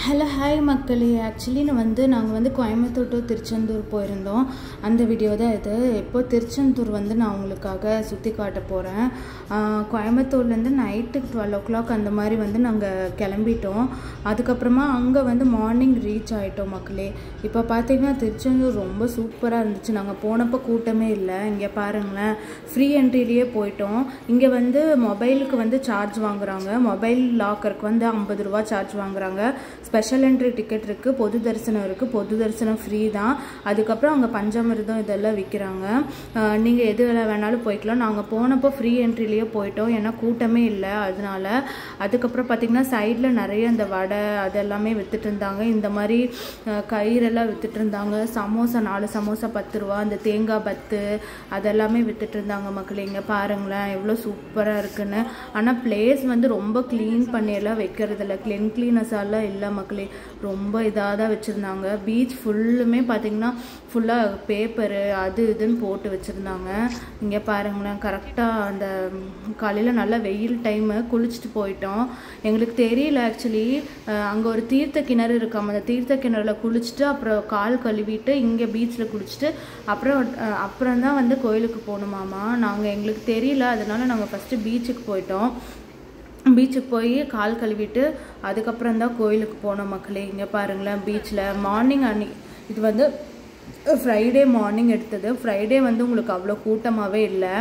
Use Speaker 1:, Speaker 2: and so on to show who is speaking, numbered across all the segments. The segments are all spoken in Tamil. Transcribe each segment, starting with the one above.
Speaker 1: ஹலோ ஹாய் மக்களே ஆக்சுவலி நான் வந்து நாங்கள் வந்து கோயம்புத்தூர் டு திருச்செந்தூர் போயிருந்தோம் அந்த வீடியோ தான் இது இப்போ திருச்செந்தூர் வந்து நான் உங்களுக்காக சுற்றி காட்ட போகிறேன் கோயம்புத்தூர்லேருந்து நைட்டு டுவெல் ஓ கிளாக் அந்த மாதிரி வந்து நாங்கள் கிளம்பிட்டோம் அதுக்கப்புறமா அங்கே வந்து மார்னிங் ரீச் ஆகிட்டோம் மக்களே இப்போ பார்த்தீங்கன்னா திருச்செந்தூர் ரொம்ப சூப்பராக இருந்துச்சு நாங்கள் போனப்போ கூட்டமே இல்லை இங்கே பாருங்களேன் ஃப்ரீ என்ட்ரிலேயே போயிட்டோம் இங்கே வந்து மொபைலுக்கு வந்து சார்ஜ் வாங்குறாங்க மொபைல் லாக்கருக்கு வந்து ஐம்பது ரூபா சார்ஜ் வாங்குறாங்க ஸ்பெஷல் என்ட்ரி டிக்கெட் இருக்குது பொது தரிசனம் இருக்குது பொது தரிசனம் ஃப்ரீ தான் அதுக்கப்புறம் அங்கே பஞ்சாமிர்தம் இதெல்லாம் விற்கிறாங்க நீங்கள் எது வேணாலும் போய்க்கலாம் நாங்கள் போனப்போ ஃப்ரீ என்ட்ரிலேயே போயிட்டோம் ஏன்னா கூட்டமே இல்லை அதனால அதுக்கப்புறம் பார்த்திங்கன்னா சைடில் நிறைய இந்த வடை அதெல்லாமே விற்றுட்டு இருந்தாங்க இந்த மாதிரி அஹ், கயிறெல்லாம் விற்றுட்டு இருந்தாங்க சமோசா நாலு சமோசா பத்து ரூபா அந்த தேங்காய் பத்து அதெல்லாமே விற்றுட்டு இருந்தாங்க மக்களே இங்கே பாருங்களேன் எவ்வளோ சூப்பராக இருக்குன்னு ஆனால் பிளேஸ் வந்து ரொம்ப க்ளீன் பண்ணியெல்லாம் வைக்கிறது இல்லை க்ளீன் க்ளீனஸாலாம் இல்லை மக்களே ரொம்ப இதாக தான் வச்சுருந்தாங்க பீச் ஃபுல்லுமே பார்த்தீங்கன்னா ஃபுல்லாக பேப்பரு அது இதுன்னு போட்டு வச்சுருந்தாங்க இங்கே பாருங்களேன் கரெக்டாக அந்த காலையில் நல்லா வெயில் டைமு குளிச்சுட்டு போயிட்டோம் எங்களுக்கு தெரியல ஆக்சுவலி அங்கே ஒரு தீர்த்த கிணறு இருக்காம அந்த தீர்த்த கிணறுல குளிச்சுட்டு அப்புறம் கால் கழுவிட்டு இங்கே பீச்சில் குளிச்சுட்டு அப்புறம் அஹ், அப்புறம் தான் வந்து கோயிலுக்கு போகணுமாமா நாங்கள் எங்களுக்கு தெரியல அதனால நாங்கள் ஃபஸ்ட்டு பீச்சுக்கு போயிட்டோம் பீச்சுக்கு போய் கால் கழுவிட்டு அதுக்கப்புறம் தான் கோயிலுக்கு போனோம் மக்களே இங்கே பாருங்களேன் பீச்சில் மார்னிங் அன்னி இது வந்து ஃப்ரைடே மார்னிங் எடுத்தது ஃப்ரைடே வந்து உங்களுக்கு அவ்வளோ கூட்டமாகவே இல்லை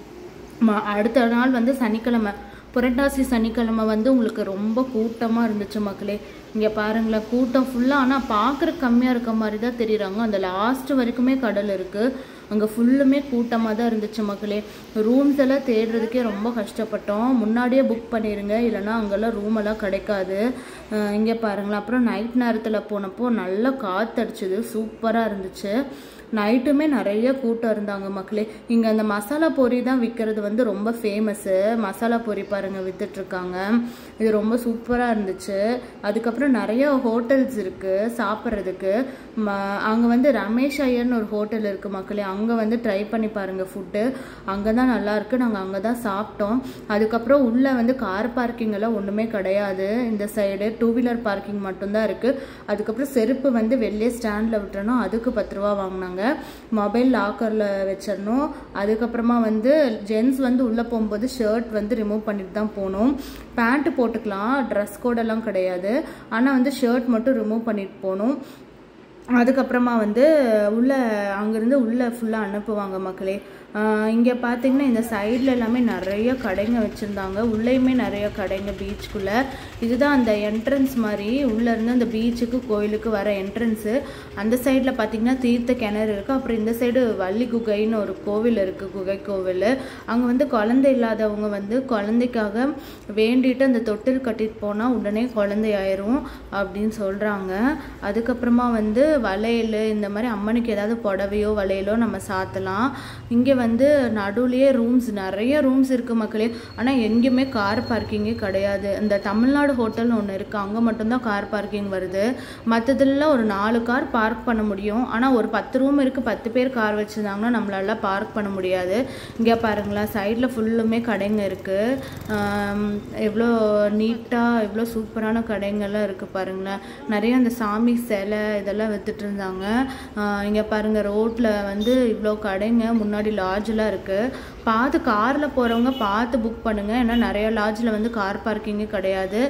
Speaker 1: ம- அடுத்த நாள் வந்து சனிக்கிழமை புரட்டாசி சனிக்கிழமை வந்து உங்களுக்கு ரொம்ப கூட்டமாக இருந்துச்சு மக்களே இங்கே பாருங்களேன் கூட்டம் ஃபுல்லாக ஆனால் பார்க்குற கம்மியாக இருக்க மாதிரி தான் தெரியுறாங்க அந்த லாஸ்ட் வரைக்குமே கடல் இருக்குது அங்கே ஃபுல்லுமே கூட்டமாக தான் இருந்துச்சு மக்களே ரூம்ஸ் எல்லாம் தேடுறதுக்கே ரொம்ப கஷ்டப்பட்டோம் முன்னாடியே புக் பண்ணிடுங்க இல்லைன்னா அங்கெல்லாம் ரூம் எல்லாம் கிடைக்காது அஹ் இங்கே பாருங்களேன் அப்புறம் நைட் நேரத்தில் போனப்போ நல்லா காற்றடிச்சுது சூப்பராக இருந்துச்சு நைட்டுமே நிறைய கூட்டம் இருந்தாங்க மக்களே இங்கே அந்த மசாலா பொரி தான் விற்கிறது வந்து ரொம்ப ஃபேமஸ்ஸு மசாலா பொரி பாருங்கள் வித்துட்ருக்காங்க இது ரொம்ப சூப்பராக இருந்துச்சு அதுக்கப்புறம் நிறைய ஹோட்டல்ஸ் இருக்குது சாப்பிட்றதுக்கு ம அங்கே வந்து ரமேஷ் ஐயர்னு ஒரு ஹோட்டல் இருக்குது மக்களே அங்கே வந்து ட்ரை பண்ணி பாருங்கள் ஃபுட்டு அங்கே தான் நல்லாயிருக்கு நாங்கள் அங்கே தான் சாப்பிட்டோம் அதுக்கப்புறம் உள்ளே வந்து கார் பார்க்கிங் எல்லாம் ஒன்றுமே கிடையாது இந்த சைடு டூ வீலர் பார்க்கிங் மட்டும்தான் இருக்குது அதுக்கப்புறம் செருப்பு வந்து வெளியே ஸ்டாண்டில் விட்டுறணும் அதுக்கு பத்து ரூபா வாங்கினாங்க மொபைல் லாக்கரில் வச்சிடணும் அதுக்கப்புறமா வந்து ஜென்ஸ் வந்து உள்ளே போகும்போது ஷர்ட் வந்து ரிமூவ் பண்ணிட்டு தான் போகணும் பேண்ட்டு போட்டுக்கலாம் ட்ரெஸ் கோடெல்லாம் கிடையாது ஆனால் வந்து ஷர்ட் மட்டும் ரிமூவ் பண்ணிட்டு போகணும் அதுக்கப்புறமா வந்து உள்ள அங்கேருந்து உள்ளே ஃபுல்லாக அனுப்புவாங்க மக்களே இங்கே பார்த்தீங்கன்னா இந்த சைடில் எல்லாமே நிறைய கடைங்க வச்சுருந்தாங்க உள்ளேயுமே நிறைய கடைங்க பீச்சுக்குள்ளே இதுதான் அந்த என்ட்ரன்ஸ் மாதிரி உள்ளேருந்து அந்த பீச்சுக்கு கோயிலுக்கு வர என்ட்ரன்ஸு அந்த சைடில் பார்த்தீங்கன்னா தீர்த்த கிணறு இருக்குது அப்புறம் இந்த சைடு வள்ளி குகைன்னு ஒரு கோவில் இருக்குது குகை கோவில் அங்கே வந்து குழந்தை இல்லாதவங்க வந்து குழந்தைக்காக வேண்டிட்டு அந்த தொட்டில் கட்டிட்டு போனால் உடனே குழந்தை ஆயிரும் அப்படின்னு சொல்கிறாங்க அதுக்கப்புறமா வந்து வளையல் இந்த மாதிரி அம்மனுக்கு ஏதாவது புடவையோ வளையலோ நம்ம சாத்தலாம் இங்கே வந்து நடுவுலயே ரூம்ஸ் நிறைய ரூம்ஸ் இருக்குது மக்களே ஆனால் எங்கேயுமே கார் பார்க்கிங்கே கிடையாது இந்த தமிழ்நாடு ஹோட்டல்னு ஒன்று இருக்குது அங்கே மட்டும்தான் கார் பார்க்கிங் வருது மற்றதுலாம் ஒரு நாலு கார் பார்க் பண்ண முடியும் ஆனால் ஒரு பத்து ரூம் இருக்குது பத்து பேர் கார் வச்சுருந்தாங்கன்னா நம்மளால பார்க் பண்ண முடியாது இங்கே பாருங்களேன் சைடில் ஃபுல்லுமே கடைங்க இருக்குது எவ்வளோ நீட்டாக எவ்வளோ சூப்பரான கடைங்கள்லாம் இருக்குது பாருங்களேன் நிறைய அந்த சாமி சிலை இதெல்லாம் வித்துட்டு இருந்தாங்க இங்கே பாருங்கள் ரோட்டில் வந்து இவ்வளோ கடைங்க முன்னாடி லாட்ஜெலாம் இருக்குது பார்த்து காரில் போகிறவங்க பார்த்து புக் பண்ணுங்கள் ஏன்னா நிறைய லாட்ஜில் வந்து கார் பார்க்கிங்கே கிடையாது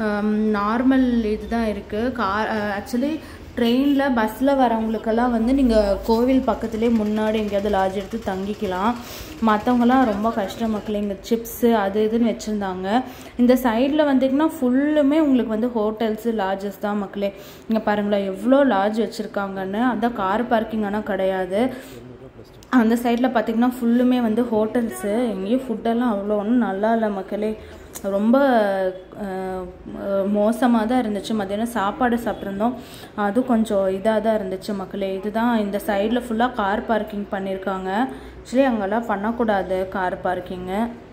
Speaker 1: நார்மல் இதுதான் இருக்குது கார் ஆக்சுவலி ட்ரெயினில் பஸ்ஸில் வரவங்களுக்கெல்லாம் வந்து நீங்கள் கோவில் பக்கத்துலேயே முன்னாடி எங்கேயாவது லாட்ஜ் எடுத்து தங்கிக்கலாம் மற்றவங்கலாம் ரொம்ப கஷ்டம் மக்கள் இங்கே சிப்ஸு அது இதுன்னு வச்சுருந்தாங்க இந்த சைடில் வந்தீங்கன்னா ஃபுல்லுமே உங்களுக்கு வந்து ஹோட்டல்ஸு லாட்ஜஸ் தான் மக்களே இங்கே பாருங்களேன் எவ்வளோ லாட்ஜ் வச்சுருக்காங்கன்னு அதான் கார் பார்க்கிங் ஆனால் கிடையாது அந்த சைடில் பார்த்தீங்கன்னா ஃபுல்லுமே வந்து ஹோட்டல்ஸு எங்கேயும் ஃபுட்டெல்லாம் அவ்வளோ ஒன்றும் நல்லா இல்லை மக்களே ரொம்ப மோசமாக தான் இருந்துச்சு மத்தியானம் சாப்பாடு சாப்பிட்ருந்தோம் அதுவும் கொஞ்சம் இதாக தான் இருந்துச்சு மக்களே இதுதான் இந்த சைடில் ஃபுல்லாக கார் பார்க்கிங் பண்ணியிருக்காங்க ஆக்சுவலி அங்கெல்லாம் பண்ணக்கூடாது கார் பார்க்கிங்கு